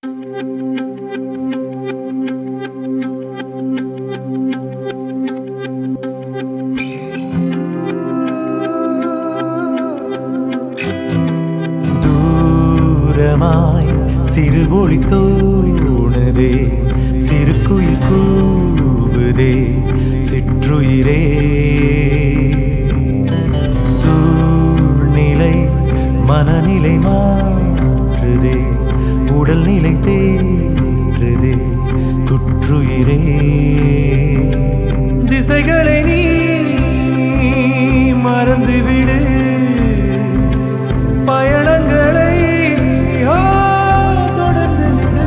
தூரமாய் சிறு ஒளி தோணுதே சிறு குயில் கூவுதே சிற்றுயிரே சூழ்நிலை மனநிலை மாற்றுதே உடல்நிலை தேற்றுதே குற்றுயிரே திசைகளை நீ மறந்துவிடு பயணங்களை ஆ, தொடர்ந்து விடு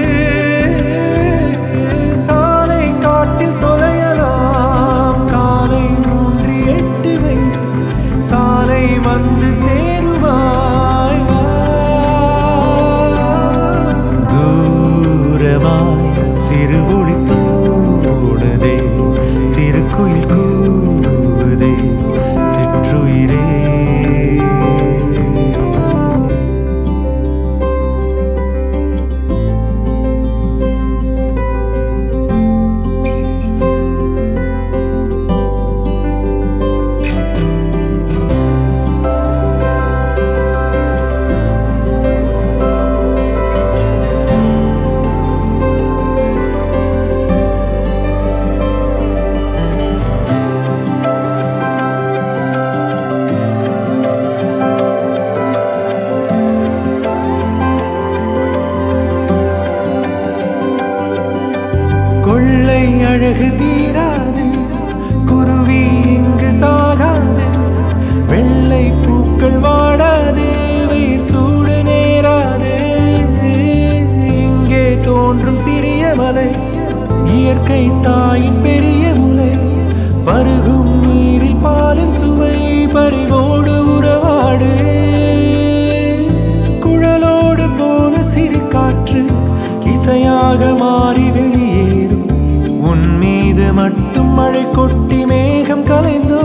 சாலை காட்டில் தொலையலாம் காலை ஊன்றி எட்டு வை சாலை வந்து சேருவாய் வா. தூரமாய் சிறு ஒளி தோணுதே சிறு குயில் கூவுதே சிற்றுயிரே கொள்ளை அழகு தீராது குருவி இங்கு சாகாது வெள்ளை பூக்கள் வாடாது வெயில் சூடு நேராது இங்கே தோன்றும் சிறிய மலை இயற்கை தாயின் பெரிய முலை பருகும் நீரில் பாலின் சுவை பறிவோடு உறவாடு குழலோடு போன சிறு காற்று இசையாக மாறி வெளியேறும் உன் மீது மட்டும் மழை கொட்டி மேகம் கலைந்தோ